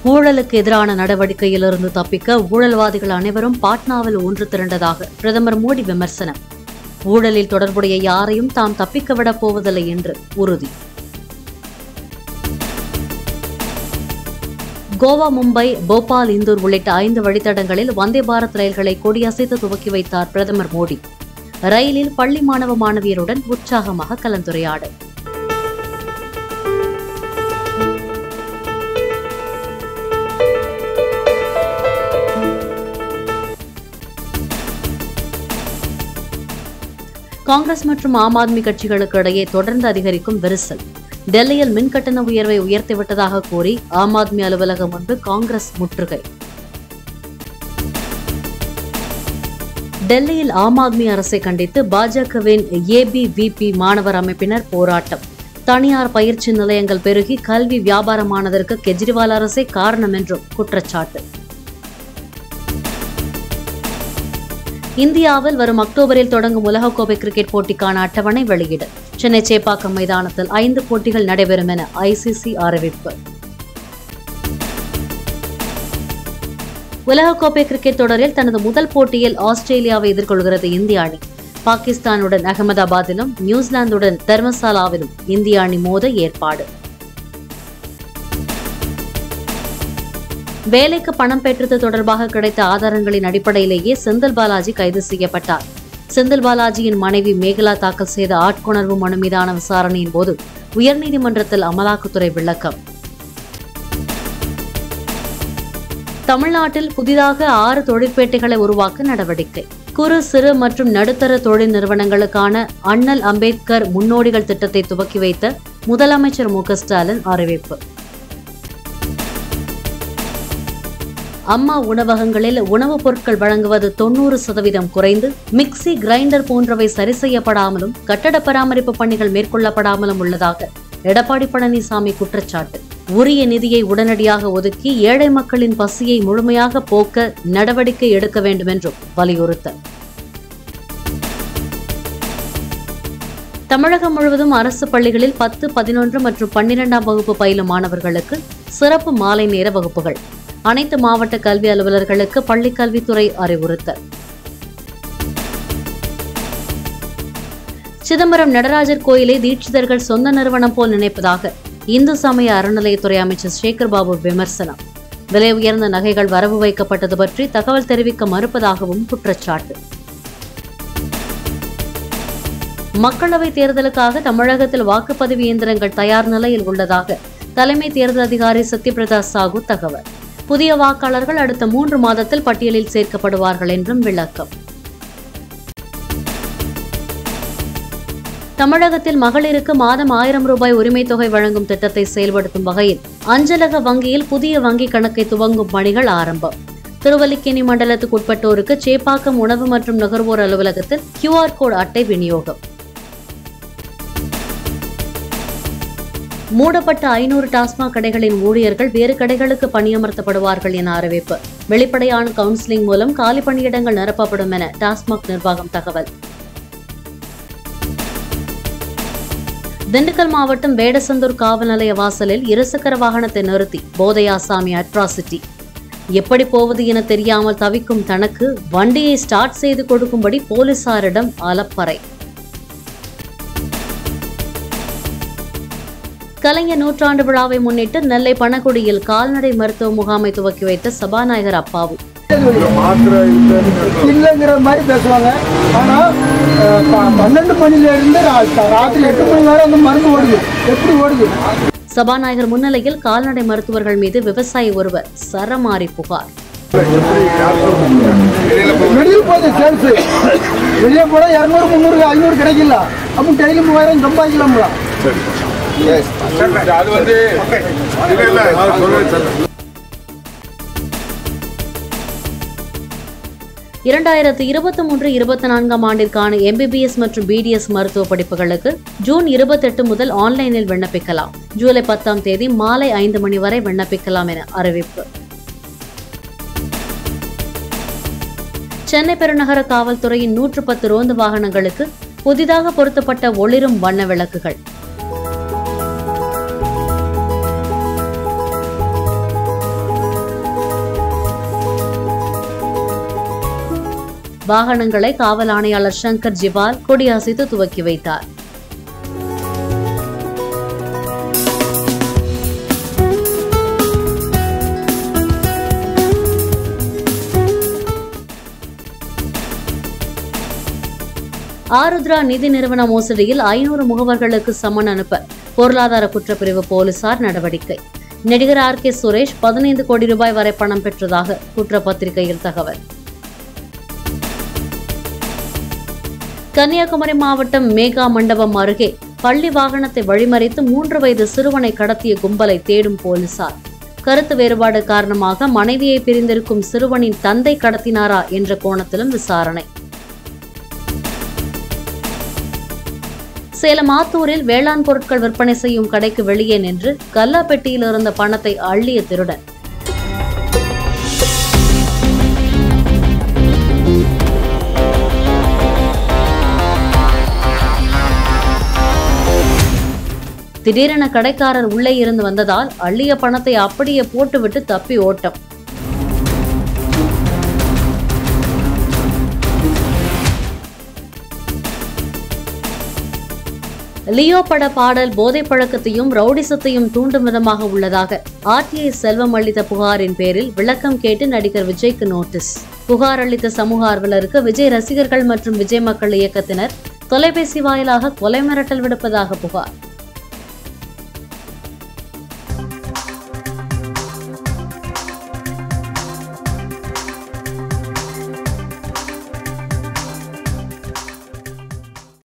ஊழலுக்கு எதிரான நடவடிக்கையிலிருந்து தப்பிக்க ஊழல்வாதிகள் அனைவரும் பாட்னாவில் ஒன்று திரண்டதாக பிரதமர் மோடி விமர்சனம் ஊழலில் தொடர்புடைய யாரையும் தாம் தப்பிக்க விடப் போவதில்லை என்று உறுதி கோவா மும்பை போபால் இந்தூர் உள்ளிட்ட ஐந்து வழித்தடங்களில் வந்தே பாரத் ரயில்களை கொடியசைத்து துவக்கி வைத்தார் பிரதமர் மோடி ரயிலில் பள்ளி மாணவ மாணவியருடன் உற்சாகமாக கலந்துரையாடல் காங்கிரஸ் மற்றும் ஆம் ஆத்மி கட்சிகளுக்கு இடையே தொடர்ந்து அதிகரிக்கும் விரிசல் டெல்லியில் மின் கட்டண உயர்வை உயர்த்திவிட்டதாக கூறி ஆம் ஆத்மி அலுவலகம் முன்பு காங்கிரஸ் முற்றுகை டெல்லியில் ஆம் ஆத்மி அரசை கண்டித்து பாஜகவின் ஏபிவிபி மாணவர் அமைப்பினர் போராட்டம் தனியார் பயிற்சி நிலையங்கள் பெருகி கல்வி வியாபாரமானதற்கு கெஜ்ரிவால் அரசே காரணம் என்றும் குற்றச்சாட்டு இந்தியாவில் வரும் அக்டோபரில் தொடங்கும் உலகக்கோப்பை கிரிக்கெட் போட்டிக்கான அட்டவணை வெளியீடு சென்னை சேப்பாக்கம் மைதானத்தில் ஐந்து போட்டிகள் நடைபெறும் என ஐசிசி அறிவிப்பு உலகக்கோப்பை கிரிக்கெட் தொடரில் தனது முதல் போட்டியில் ஆஸ்திரேலியாவை எதிர்கொள்கிறது இந்திய அணி பாகிஸ்தானுடன் அகமதாபாத்திலும் நியூசிலாந்துடன் தர்மசாலாவிலும் இந்திய அணி மோத ஏற்பாடு வேலைக்கு பணம் பெற்றது தொடர்பாக கிடைத்த ஆதாரங்களின் அடிப்படையிலேயே செந்தில் பாலாஜி கைது செய்யப்பட்டார் செந்தில் பாலாஜியின் மனைவி மேகலா தாக்கல் செய்த ஆட்கொணர்வு மனு மீதான விசாரணையின் போது உயர்நீதிமன்றத்தில் அமலாக்கத்துறை விளக்கம் தமிழ்நாட்டில் புதிதாக ஆறு தொழிற்பேட்டைகளை உருவாக்க நடவடிக்கை குறு சிறு மற்றும் நடுத்தர தொழில் நிறுவனங்களுக்கான அண்ணல் அம்பேத்கர் முன்னோடிகள் திட்டத்தை துவக்கி வைத்த முதலமைச்சர் மு க ஸ்டாலின் அறிவிப்பு அம்மா உணவகங்களில் உணவுப் பொருட்கள் வழங்குவது தொண்ணூறு சதவீதம் குறைந்து மிக்சி கிரைண்டர் போன்றவை சரி செய்யப்படாமலும் கட்டட பராமரிப்பு பணிகள் மேற்கொள்ளப்படாமலும் உள்ளதாக எடப்பாடி பழனிசாமி குற்றச்சாட்டு உரிய நிதியை உடனடியாக ஒதுக்கி ஏழை மக்களின் பசியை முழுமையாக போக்க நடவடிக்கை எடுக்க வேண்டும் என்றும் வலியுறுத்தல் தமிழகம் முழுவதும் அரசு பள்ளிகளில் பத்து பதினொன்று மற்றும் பன்னிரெண்டாம் வகுப்பு பயிலும் மாணவர்களுக்கு சிறப்பு மாலை நேர வகுப்புகள் அனைத்து மாவட்ட கல்வி அலுவலர்களுக்கு பள்ளிக் கல்வித்துறை அறிவுறுத்தல் சிதம்பரம் நடராஜர் கோயிலை தீட்சிதர்கள் சொந்த நிறுவனம் போல் நினைப்பதாக இந்து சமய அறநிலையத்துறை அமைச்சர் சேகர் பாபு விமர்சனம் விலை உயர்ந்த நகைகள் வரவு வைக்கப்பட்டது பற்றி தகவல் தெரிவிக்க மறுப்பதாகவும் குற்றச்சாட்டு மக்களவைத் தேர்தலுக்காக தமிழகத்தில் வாக்குப்பதிவு இயந்திரங்கள் தயார் நிலையில் உள்ளதாக தலைமை தேர்தல் அதிகாரி சத்யபிரதா சாகு தகவல் புதிய வாக்காளர்கள் அடுத்த மூன்று மாதத்தில் பட்டியலில் சேர்க்கப்படுவார்கள் என்றும் விளக்கம் தமிழகத்தில் மகளிருக்கு மாதம் ஆயிரம் ரூபாய் உரிமைத் தொகை வழங்கும் திட்டத்தை செயல்படுத்தும் வகையில் அஞ்சலக வங்கியில் புதிய வங்கி கணக்கை துவங்கும் பணிகள் ஆரம்பம் திருவல்லிக்கேணி மண்டலத்துக்கு உட்பட்டோருக்கு சேப்பாக்கம் உணவு மற்றும் நுகர்வோர் அலுவலகத்தில் கியூஆர் கோட் அட்டை விநியோகம் மூடப்பட்ட ஐநூறு டாஸ்மாக் கடைகளின் ஊழியர்கள் வேறு கடைகளுக்கு பணியமர்த்தப்படுவார்கள் என அறிவிப்பு வெளிப்படையான கவுன்சிலிங் மூலம் காலி பணியிடங்கள் நிரப்பப்படும் என டாஸ்மாக் நிர்வாகம் தகவல் திண்டுக்கல் மாவட்டம் வேடசந்தூர் காவல் நிலைய வாசலில் இருசக்கர வாகனத்தை நிறுத்தி போதையாசாமி அட்ராசிட்டி எப்படி போவது என தெரியாமல் தவிக்கும் தனக்கு வண்டியை ஸ்டார்ட் செய்து கொடுக்கும்படி போலீசாரிடம் அலப்பறை கலைஞர் நூற்றாண்டு விழாவை முன்னிட்டு நெல்லை பணக்குடியில் கால்நடை மருத்துவ முகாமை துவக்கி வைத்த சபாநாயகர் அப்பாவு இல்லைங்கிற மாதிரி பேசுவாங்க ஆனால் பன்னெண்டு மணில இருந்து ரா- ராத்திரி எட்டு மணி வரை அந்த மருந்து ஓடுது எப்படி ஓடுது சபாநாயகர் முன்னிலையில் கால்நடை மருத்துவர்கள் மீது விவசாயி ஒருவர் சரமாரி புகார் வெளியே போகுது சேல்ஸ் வெளியே போனால் இரநூறு முந்நூறு ஐநூறு கிடைக்கல அப்போ டெய்லி மூவாயிரம் சம்பாதிக்கலாம்ல அது வந்து இல்ல இல்ல இரண்டாயிரத்து இருபத்தி மூன்று இருபத்தி நான்காம் ஆண்டிற்கான எம்பிபிஎஸ் மற்றும் பிடிஎஸ் மருத்துவ படிப்புகளுக்கு ஜூன் இருபத்தெட்டு முதல் ஆன்லைனில் விண்ணப்பிக்கலாம் ஜூலை பத்தாம் தேதி மாலை ஐந்து மணி வரை விண்ணப்பிக்கலாம் என அறிவிப்பு சென்னை பெருநகர காவல்துறையின் நூற்று பத்து ரோந்து வாகனங்களுக்கு புதிதாக பொருத்தப்பட்ட ஒளிரும் வண்ண விளக்குகள் வாகனங்களை காவல் ஆணையாளர் சங்கர் ஜிவால் கொடியசைத்து துவக்கி வைத்தார் ஆருத்ரா நிதி நிறுவன மோசடியில் ஐநூறு முகவர்களுக்கு சம்மன் அனுப்ப பொருளாதார குற்றப்பிரிவு போலீசார் நடவடிக்கை நடிகர் ஆர் கே சுரேஷ் பதினைந்து கோடி ரூபாய் வரை பணம் பெற்றதாக குற்றப்பத்திரிகையில் தகவல் கன்னியாகுமரி மாவட்டம் மேகா மண்டபம் அருகே பள்ளி வாகனத்தை வழிமறித்து மூன்று வயது சிறுவனை கடத்திய கும்பலை தேடும் போலீசார் கருத்து வேறுபாடு காரணமாக மனைவியை பிரிந்திருக்கும் சிறுவனின் தந்தை கடத்தினாரா என்ற கோணத்திலும் விசாரணை சேலம் ஆத்தூரில் வேளாண் பொருட்கள் விற்பனை செய்யும் கடைக்கு வெளியே நின்று கல்லா பெட்டியில் இருந்த பணத்தை அள்ளிய திருடன் திடீரென கடைக்காரர் உள்ளே இருந்து வந்ததால் அள்ளிய பணத்தை அப்படியே போட்டுவிட்டு தப்பி ஓட்டம் லியோ பட பாடல் போதைப் பழக்கத்தையும் ரவுடிசத்தையும் தூண்டும் விதமாக உள்ளதாக ஆர்டிஐ செல்வம் அளித்த புகாரின் பேரில் விளக்கம் கேட்டு நடிகர் விஜய்க்கு நோட்டீஸ் புகார் அளித்த சமூக ஆர்வலருக்கு விஜய் ரசிகர்கள் மற்றும் விஜய் மக்கள் இயக்கத்தினர் தொலைபேசி வாயிலாக கொலை மிரட்டல் விடுப்பதாக புகார்